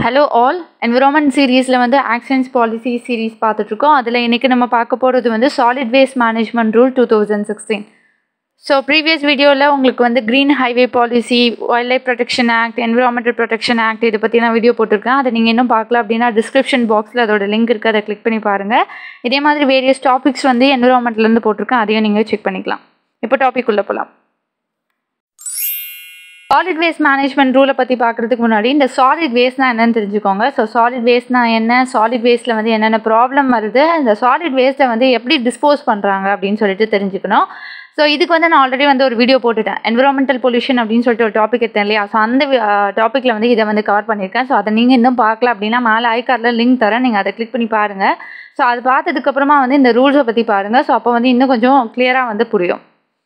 hello all environment சீரீஸில் வந்து actions policy series பார்த்துட்ருக்கோம் அதில் இன்றைக்கி நம்ம பார்க்க போகிறது வந்து solid waste management rule two thousand sixteen so previous வீடியோவில் உங்களுக்கு வந்து green highway policy wild life protection act environmental protection act இதை பற்றி நான் வீடியோ போட்டிருக்கேன் அதை நீங்கள் இன்னும் பார்க்கல அப்படின்னா டிஸ்கிரிப்ஷன் பாக்ஸில் அதோட லிங்க் இருக்குது அதை கிளிக் பண்ணி பாருங்கள் இதே மாதிரி வேரியஸ் டாபிக்ஸ் வந்து என்விரான்மெண்ட்லேருந்து போட்டிருக்கேன் அதையும் நீங்கள் செக் பண்ணிக்கலாம் இப்போ டாபிக் உள்ளே போகலாம் சாலிட் வேஸ்ட் மேனேஜ்மெண்ட் ரூலை பற்றி பார்க்குறதுக்கு முன்னாடி இந்த சாலிட் வேஸ்ட்னா என்னன்னு தெரிஞ்சுக்கோங்க ஸோ சாலிட் வேஸ்ட்னா என்ன சாலிட் வேஸ்ட்டில் வந்து என்னென்ன ப்ராப்ளம் வருது இந்த சாலிட் வேஸ்ட்டை வந்து எப்படி டிஸ்போஸ் பண்ணுறாங்க அப்படின்னு சொல்லிட்டு தெரிஞ்சுக்கணும் ஸோ இதுக்கு வந்து நான் ஆல்ரெடி வந்து ஒரு வீடியோ போட்டுட்டேன் என்விரான்மெண்டல் பொல்யூஷன் அப்படின்னு சொல்லிட்டு ஒரு டாபிக் எடுத்தேன் இல்லையா ஸோ அந்த டாப்பிக்கில் வந்து இதை வந்து கவர் பண்ணியிருக்கேன் ஸோ அதை நீங்கள் இன்னும் பார்க்கல அப்படின்னா மேலே ஐகார்டில் லிங்க் தரேன் நீங்கள் அதை கிளிக் பண்ணி பாருங்கள் ஸோ அது பார்த்ததுக்கப்புறமா வந்து இந்த ரூல்ஸை பற்றி பாருங்கள் ஸோ அப்போ வந்து இன்னும் கொஞ்சம் கிளியராக வந்து புரியும்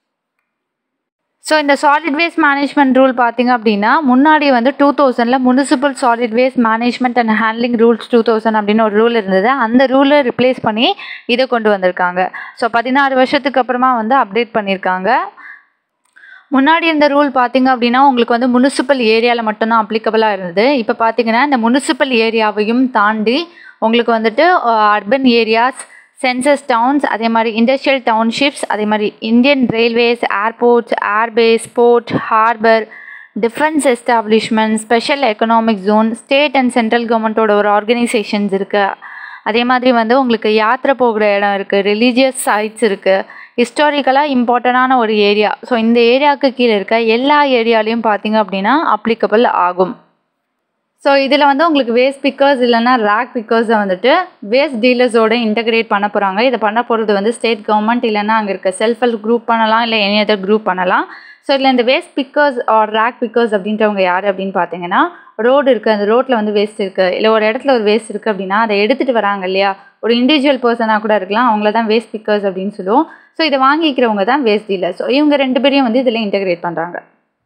ஸோ இந்த சாலிட் வேஸ்ட் மேனேஜ்மெண்ட் ரூல் பார்த்தீங்க அப்படின்னா முன்னாடி வந்து டூ தௌசண்டில் municipal solid waste management and handling rules two thousand அப்படின்னு ஒரு ரூல் இருந்தது அந்த ரூலை ரிப்ளேஸ் பண்ணி இதை கொண்டு வந்திருக்காங்க ஸோ பதினாறு வருஷத்துக்கு அப்புறமா வந்து அப்டேட் பண்ணியிருக்காங்க முன்னாடி இருந்த ரூல் பார்த்தீங்க அப்படின்னா உங்களுக்கு வந்து முனிசிபல் ஏரியாவில் மட்டும்தான் அப்ளிகபிளாக இருந்தது இப்போ பார்த்தீங்கன்னா இந்த முனிசிபல் ஏரியாவையும் தாண்டி உங்களுக்கு வந்துட்டு அர்பன் ஏரியாஸ் சென்சஸ் டவுன்ஸ் அதே மாதிரி இண்டஸ்ட்ரியல் டவுன்ஷிப்ஸ் அதே மாதிரி Indian railways airports airbase port harbour defence establishment special economic zone state and central கவர்மெண்ட்டோட ஒரு ஆர்கனைசேஷன்ஸ் இருக்குது அதே மாதிரி வந்து உங்களுக்கு யாத்திரை போகிற இடம் இருக்குது ரிலீஜியஸ் சைட்ஸ் இருக்குது ஹிஸ்டாரிக்கலாக இம்பார்ட்டண்டான ஒரு ஏரியா ஸோ இந்த ஏரியாவுக்கு கீழே இருக்க எல்லா ஏரியாலையும் பார்த்தீங்க அப்படின்னா அப்ளிகபிள் ஆகும் ஸோ இதில் வந்து உங்களுக்கு வேஸ்ட் பிக்கர்ஸ் இல்லைன்னா ரேக் பிக்கர்ஸை வந்துட்டு வேஸ்ட் டீலர்ஸோட இன்டகிரேட் பண்ண போகிறாங்க இதை பண்ண போகிறது வந்து ஸ்டேட் கவர்மெண்ட் இல்லைன்னா அங்கே இருக்க செல்ஃப் ஹெல்ப் குரூப் பண்ணலாம் இல்லை எனி அதர் குரூப் பண்ணலாம் ஸோ இதில் இந்த waste pickers or rag pickers அப்படின்றவங்க யார் அப்படின்னு பார்த்தீங்கன்னா ரோடு இருக்குது அந்த ரோட்டில் வந்து வேஸ்ட் இருக்குது இல்லை ஒரு இடத்துல ஒரு வேஸ்ட் இருக்குது அப்படின்னா அதை எடுத்துகிட்டு வராங்க இல்லையா ஒரு இண்டிவிஜுவல் பர்சனாக கூட இருக்கலாம் அவங்கள தான் வேஸ்ட் பிக்கர்ஸ் அப்படின்னு சொல்லுவோம் ஸோ இதை வாங்கிக்கிறவங்க தான் வேஸ்ட் டீலர் ஸோ இவங்க ரெண்டு பேரையும் வந்து இதில் இன்டகிரேட் பண்ணுறாங்க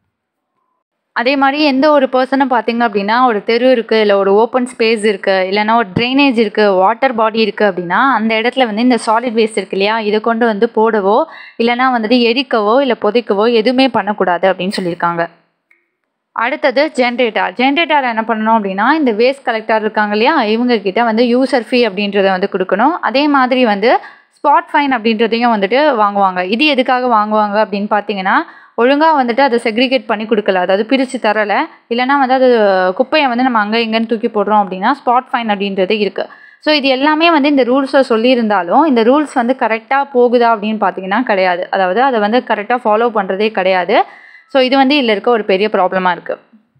அதே மாதிரி எந்த ஒரு பர்சனும் பார்த்தீங்க அப்படின்னா ஒரு தெரு இருக்குது இல்லை ஒரு ஓப்பன் ஸ்பேஸ் இருக்குது இல்லைனா ஒரு ட்ரைனேஜ் இருக்குது வாட்டர் பாடி இருக்குது அப்படின்னா அந்த இடத்துல வந்து இந்த சாலிட் வேஸ்ட் இருக்கு இல்லையா இதை கொண்டு வந்து போடவோ இல்லைனா வந்துட்டு எரிக்கவோ இல்லை புதைக்கவோ எதுவுமே பண்ணக்கூடாது அப்படின்னு சொல்லியிருக்காங்க அடுத்தது ஜென்ரேட்டர் ஜென்ரேட்டர் என்ன பண்ணணும் அப்படின்னா இந்த வேஸ்ட் கலெக்டர் இருக்காங்க இல்லையா இவங்க கிட்ட வந்து யூசர் ஃபீ அப்படின்றத வந்து கொடுக்கணும் அதே மாதிரி வந்து ஸ்பாட் ஃபைன் அப்படின்றதையும் வந்துட்டு வாங்குவாங்க இது எதுக்காக வாங்குவாங்க அப்படின்னு பார்த்தீங்கன்னா ஒழுங்காக வந்துட்டு அதை செக்ரிகேட் பண்ணி கொடுக்கல அதாவது பிரித்து தரலை இல்லைனா வந்து அது குப்பையை வந்து நம்ம அங்கே இங்கேன்னு தூக்கி போடுறோம் அப்படின்னா ஸ்பாட் ஃபைன் அப்படின்றது இருக்குது ஸோ இது எல்லாமே வந்து இந்த ரூல்ஸை சொல்லியிருந்தாலும் இந்த ரூல்ஸ் வந்து கரெக்டாக போகுதா அப்படின்னு பார்த்தீங்கன்னா கிடையாது அதாவது அதை வந்து கரெக்டாக ஃபாலோ பண்ணுறதே கிடையாது ஸோ இது வந்து இதில் இருக்க ஒரு பெரிய ப்ராப்ளமாக இருக்குது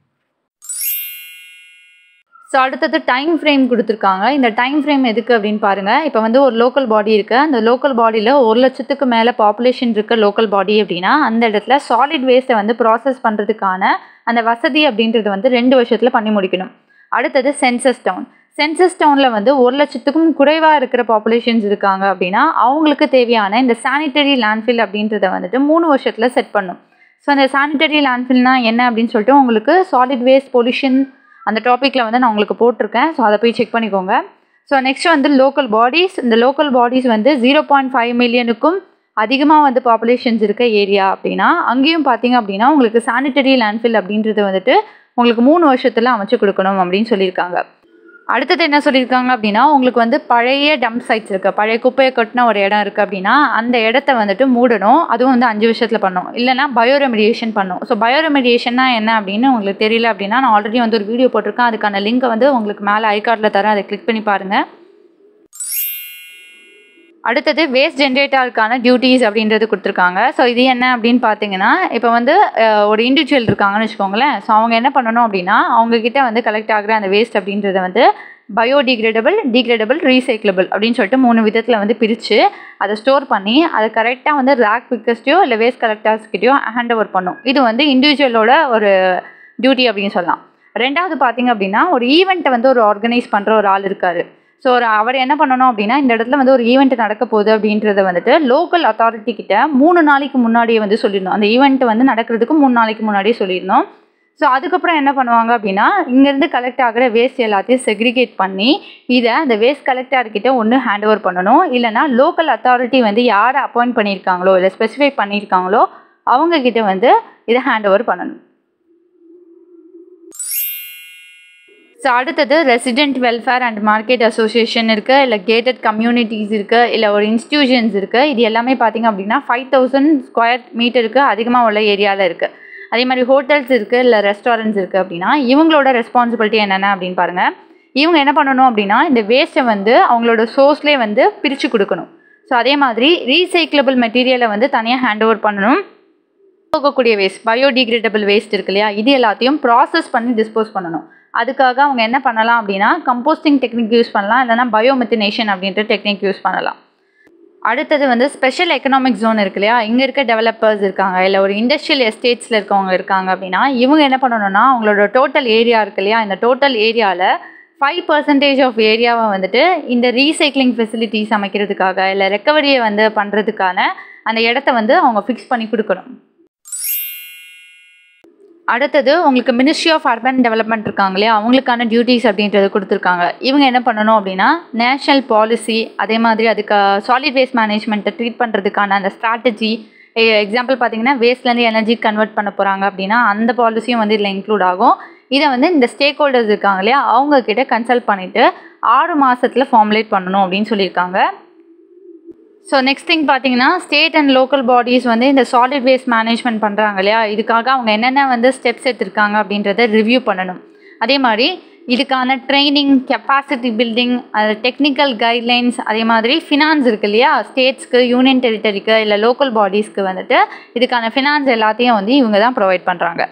ஸோ அடுத்தது டைம் ஃப்ரேம் கொடுத்துருக்காங்க இந்த டைம் ஃப்ரேம் எதுக்கு அப்படின்னு பாருங்கள் இப்போ வந்து ஒரு லோக்கல் பாடி இருக்குது அந்த லோக்கல் பாடியில் ஒரு லட்சத்துக்கு மேலே பாப்புலேஷன் இருக்க லோக்கல் பாடி அப்படின்னா அந்த இடத்துல சாலிட் வேஸ்ட்டை வந்து ப்ராசஸ் பண்ணுறதுக்கான அந்த வசதி அப்படின்றது வந்து ரெண்டு வருஷத்தில் பண்ணி முடிக்கணும் அடுத்தது சென்சஸ் டவுன் சென்சஸ் டவுனில் வந்து ஒரு லட்சத்துக்கும் குறைவாக இருக்கிற பாப்புலேஷன்ஸ் இருக்காங்க அப்படின்னா அவங்களுக்கு தேவையான இந்த சானிட்டரி லேண்ட்ஃபில் அப்படின்றத வந்துட்டு மூணு வருஷத்தில் செட் பண்ணும் ஸோ அந்த சானிட்டரி லேண்ட்ஃபில்னா என்ன அப்படின்னு சொல்லிட்டு உங்களுக்கு சாலிட் வேஸ்ட் பொல்யூஷன் அந்த டாப்பிக்கில் வந்து நான் உங்களுக்கு போட்டிருக்கேன் ஸோ அதை போய் செக் பண்ணிக்கோங்க ஸோ நெக்ஸ்ட் வந்து லோக்கல் பாடிஸ் இந்த லோக்கல் பாடிஸ் வந்து ஜீரோ பாயிண்ட் ஃபைவ் மில்லியனுக்கும் அதிகமாக வந்து பாப்புலேஷன்ஸ் இருக்க ஏரியா அப்படின்னா அங்கேயும் பார்த்தீங்க அப்படின்னா உங்களுக்கு சானிட்டரி லேண்ட்ஃபில் அப்படின்றது வந்துட்டு உங்களுக்கு மூணு வருஷத்தில் அமைச்சு கொடுக்கணும் அப்படின்னு சொல்லியிருக்காங்க அடுத்தது என்ன சொல்லியிருக்காங்க அப்படின்னா உங்களுக்கு வந்து பழைய டம்ப் சைட்ஸ் இருக்குது பழைய குப்பையை கொட்டின ஒரு இடம் இருக்குது அப்படின்னா அந்த இடத்த வந்துட்டு மூடணும் அதுவும் வந்து அஞ்சு வருஷத்தில் பண்ணும் இல்லைனா பயோரெமிடியேஷன் பண்ணும் ஸோ பயோரெமிடியேஷன்னா என்ன அப்படின்னு உங்களுக்கு தெரியல அப்படின்னா நான் ஆல்ரெடி வந்து ஒரு வீடியோ போட்டிருக்கேன் அதுக்கான லிங்க்கை வந்து உங்களுக்கு மேலே ஐகார்டில் தரேன் அதை கிளிக் பண்ணி பாருங்கள் அடுத்தது வேஸ்ட் ஜென்ரேட்டருக்கான டியூட்டிஸ் அப்படின்றது கொடுத்துருக்காங்க ஸோ இது என்ன அப்படின்னு பார்த்தீங்கன்னா இப்போ வந்து ஒரு இண்டிவிஜுவல் இருக்காங்கன்னு வச்சுக்கோங்களேன் ஸோ அவங்க என்ன பண்ணணும் அப்படின்னா அவங்கக்கிட்ட வந்து கலெக்ட் ஆகிற அந்த வேஸ்ட் அப்படின்றத வந்து பயோடிகிரேடபிள் டிகிரேடபிள் ரீசைக்கிளபிள் அப்படின்னு சொல்லிட்டு மூணு விதத்தில் வந்து பிரித்து அதை ஸ்டோர் பண்ணி அதை கரெக்டாக வந்து ரேக் பிக்கஸ்ட்டையோ இல்லை வேஸ்ட் கலெக்டர்ஸ்கிட்டையோ ஹேண்ட் ஓவர் பண்ணும் இது வந்து இண்டிவிஜுவலோட ஒரு டியூட்டி அப்படின்னு சொல்லலாம் ரெண்டாவது பார்த்தீங்க அப்படின்னா ஒரு ஈவெண்ட்டை வந்து ஒரு ஆர்கனைஸ் பண்ணுற ஒரு ஆள் இருக்கார் ஸோ ஒரு அவர் என்ன பண்ணணும் அப்படின்னா இந்த இடத்துல வந்து ஒரு ஈவெண்ட் நடக்க போகுது அப்படின்றத வந்துட்டு லோக்கல் அத்தாரிட்டி கிட்ட மூணு நாளைக்கு முன்னாடியே வந்து சொல்லிடணும் அந்த ஈவெண்ட் வந்து நடக்கிறதுக்கு மூணு நாளைக்கு முன்னாடியே சொல்லிடணும் ஸோ அதுக்கப்புறம் என்ன பண்ணுவாங்க அப்படின்னா இங்கேருந்து கலெக்ட் ஆகிற வேஸ்ட் எல்லாத்தையும் செக்ரிகேட் பண்ணி இதை அந்த வேஸ்ட் கலெக்டர்கிட்ட ஒன்று ஹேண்ட் ஓவர் பண்ணணும் இல்லைனா லோக்கல் அத்தாரிட்டி வந்து யாரை அப்பாயிண்ட் பண்ணியிருக்காங்களோ இல்லை ஸ்பெசிஃபை பண்ணியிருக்காங்களோ அவங்கக்கிட்ட வந்து இதை ஹேண்ட் ஓவர் பண்ணணும் ஸோ அடுத்தது resident welfare and market association இருக்குது இல்லை கேட்டட் கம்யூனிட்டிஸ் இருக்குது இல்லை ஒரு இன்ஸ்டியூஷன்ஸ் இருக்குது இது எல்லாமே பார்த்திங்க அப்படின்னா ஃபைவ் தௌசண்ட் ஸ்கொயர் மீட்டருக்கு அதிகமாக உள்ள ஏரியாவில் இருக்குது அதே மாதிரி ஹோட்டல்ஸ் இருக்குது இல்லை ரெஸ்டாரண்ட்ஸ் இருக்குது அப்படின்னா இவங்களோட ரெஸ்பான்சிபிலிட்டி என்னென்ன அப்படின்னு பாருங்கள் இவங்க என்ன பண்ணணும் அப்படின்னா இந்த வேஸ்ட்டை வந்து அவங்களோட சோர்ஸ்லேயே வந்து பிரித்து கொடுக்கணும் ஸோ அதே மாதிரி ரீசைக்கிளபிள் மெட்டீரியலை வந்து தனியாக ஹேண்ட் ஓவர் பண்ணணும் போகக்கூடிய வேஸ்ட் பயோடிகிரேடபிள் வேஸ்ட் இருக்கு இல்லையா இது எல்லாத்தையும் ப்ராசஸ் பண்ணி டிஸ்போஸ் பண்ணணும் அதுக்காக அவங்க என்ன பண்ணலாம் அப்படின்னா கம்போஸ்டிங் டெக்னிக் யூஸ் பண்ணலாம் இல்லைனா பயோமெத்தினேஷன் அப்படின்ற டெக்னிக் யூஸ் பண்ணலாம் அடுத்தது வந்து ஸ்பெஷல் எக்கனாமிக் ஜோன் இருக்கு இல்லையா இங்கே இருக்க டெவலப்பர்ஸ் இருக்காங்க இல்லை ஒரு இண்டஸ்ட்ரியல் எஸ்டேட்ஸில் இருக்கவங்க இருக்காங்க அப்படின்னா இவங்க என்ன பண்ணணும்னா அவங்களோட டோட்டல் ஏரியா இருக்கு இல்லையா இந்த டோட்டல் ஏரியாவில் ஃபைவ் பர்சன்டேஜ் ஆஃப் ஏரியாவை வந்துட்டு இந்த ரீசைக்ளிங் ஃபெசிலிட்டிஸ் அமைக்கிறதுக்காக இல்லை ரெக்கவரியை வந்து பண்ணுறதுக்கான அந்த இடத்த வந்து அவங்க ஃபிக்ஸ் பண்ணி கொடுக்கணும் அடுத்தது உங்களுக்கு மினிஸ்ட்ரி ஆஃப் அர்பன் டெவலப்மெண்ட் இருக்காங்க இல்லையா அவங்களுக்கான டியூட்டிஸ் அப்படின்றது கொடுத்துருக்காங்க இவங்க என்ன பண்ணணும் அப்படின்னா நேஷ்னல் பாலிசி அதே மாதிரி அதுக்கு சாலிட் வேஸ்ட் மேனேஜ்மெண்ட்டை ட்ரீட் பண்ணுறதுக்கான அந்த ஸ்ட்ராட்டஜி எக்ஸாம்பிள் பார்த்தீங்கன்னா வேஸ்ட்லேருந்து எனர்ஜி கன்வெர்ட் பண்ண போகிறாங்க அப்படின்னா அந்த பாலிசியும் வந்து இதில் இன்க்ளூட் ஆகும் இதை வந்து இந்த ஸ்டேக் ஹோல்டர்ஸ் இருக்காங்க இல்லையா அவங்கக்கிட்ட கன்சல்ட் பண்ணிவிட்டு ஆறு மாதத்தில் ஃபார்முலேட் பண்ணணும் அப்படின்னு சொல்லியிருக்காங்க ஸோ நெக்ஸ்ட் திங் பார்த்தீங்கன்னா ஸ்டேட் அண்ட் லோக்கல் பாடிஸ் வந்து இந்த சாலிட் வேஸ்ட் மேனேஜ்மெண்ட் பண்ணுறாங்க இல்லையா இதுக்காக அவங்க என்னென்ன வந்து ஸ்டெப்ஸ் எடுத்திருக்காங்க அப்படின்றத ரிவ்யூ பண்ணணும் அதே மாதிரி இதுக்கான ட்ரைனிங் கெப்பாசிட்டி பில்டிங் அது டெக்னிக்கல் கைட்லைன்ஸ் அதே மாதிரி ஃபினான்ஸ் இருக்கு இல்லையா ஸ்டேட்ஸ்க்கு யூனியன் டெரிட்டரிக்கு இல்லை லோக்கல் பாடிஸ்க்கு வந்துட்டு இதுக்கான ஃபினான்ஸ் எல்லாத்தையும் வந்து இவங்க தான் ப்ரொவைட் பண்ணுறாங்க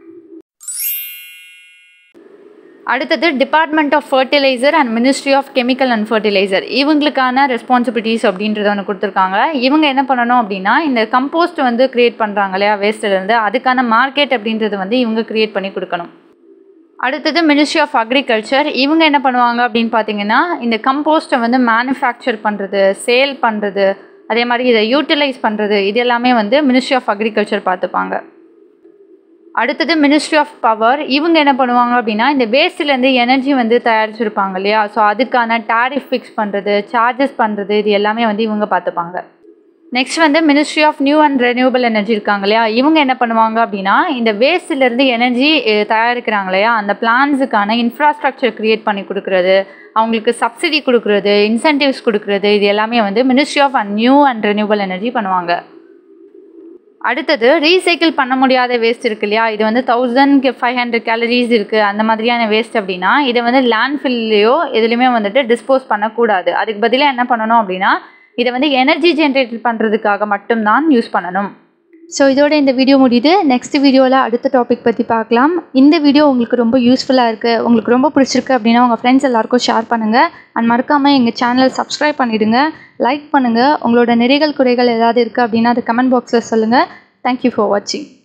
அடுத்தது department of fertiliser and ministry of chemical and fertiliser இவங்களுக்கான ரெஸ்பான்சிபிலிட்டிஸ் அப்படின்றத ஒன்று கொடுத்துருக்காங்க இவங்க என்ன பண்ணணும் அப்படின்னா இந்த கம்போஸ்ட் வந்து க்ரியேட் பண்ணுறாங்க இல்லையா வேஸ்ட்டிலேருந்து அதுக்கான மார்க்கெட் அப்படின்றது வந்து இவங்க க்ரியேட் பண்ணி கொடுக்கணும் அடுத்தது மினிஸ்ட்ரி ஆஃப் அக்ரிகல்ச்சர் இவங்க என்ன பண்ணுவாங்க அப்படின்னு பார்த்தீங்கன்னா இந்த கம்போஸ்ட்டை வந்து மேனுஃபேக்சர் பண்ணுறது சேல் பண்ணுறது அதே மாதிரி இதை யூட்டிலைஸ் பண்ணுறது இது எல்லாமே வந்து மினிஸ்ட்ரி ஆஃப் அக்ரிகல்ச்சர் பார்த்துப்பாங்க அடுத்தது மினிஸ்ட்ரி ஆஃப் பவர் இவங்க என்ன பண்ணுவாங்க அப்படின்னா இந்த வேஸ்ட்லேருந்து எனர்ஜி வந்து தயாரிச்சிருப்பாங்க இல்லையா ஸோ அதுக்கான டேரிஃப் ஃபிக்ஸ் பண்ணுறது சார்ஜஸ் பண்ணுறது இது எல்லாமே வந்து இவங்க பார்த்துப்பாங்க நெக்ஸ்ட் வந்து ministry of new and renewable energy இருக்காங்க இல்லையா இவங்க என்ன பண்ணுவாங்க அப்படின்னா இந்த வேஸ்ட்லேருந்து எனர்ஜி தயாரிக்கிறாங்க இல்லையா அந்த பிளான்ஸுக்கான இன்ஃப்ராஸ்ட்ரக்சர் க்ரியேட் பண்ணி கொடுக்குறது அவங்களுக்கு சப்சிடி கொடுக்குறது இன்சென்டிவ்ஸ் கொடுக்குறது இது எல்லாமே வந்து ministry of and new and renewable energy பண்ணுவாங்க அடுத்தது ரீசைக்கிள் பண்ண முடியாத வேஸ்ட் இருக்கு இல்லையா இது வந்து தௌசண்ட் ஃபைவ் ஹண்ட்ரட் கேலரிஸ் இருக்குது அந்த மாதிரியான வேஸ்ட் அப்படின்னா இதை வந்து லேண்ட்ஃபில்லையோ எதுலேயுமே வந்துட்டு டிஸ்போஸ் பண்ணக்கூடாது அதுக்கு பதிலாக என்ன பண்ணணும் அப்படின்னா இதை வந்து எனர்ஜி ஜென்ரேட் பண்ணுறதுக்காக மட்டும்தான் யூஸ் பண்ணணும் ஸோ இதோட இந்த வீடியோ முடியுது நெக்ஸ்ட் வீடியோவில் அடுத்த டாபிக் பற்றி பார்க்கலாம் இந்த வீடியோ உங்களுக்கு ரொம்ப யூஸ்ஃபுல்லாக இருக்குது உங்களுக்கு ரொம்ப பிடிச்சிருக்கு அப்படின்னா உங்கள் ஃப்ரெண்ட்ஸ் எல்லாருக்கும் ஷேர் பண்ணுங்கள் அண்ட் மறக்காமல் எங்கள் சேனலை சப்ஸ்கிரைப் பண்ணிவிடுங்க லைக் பண்ணுங்கள் உங்களோட நிறைகள் குறைகள் ஏதாவது இருக்குது அப்படின்னா அது கமெண்ட் பாக்ஸில் சொல்லுங்கள் தேங்க்யூ ஃபார் வாட்சிங்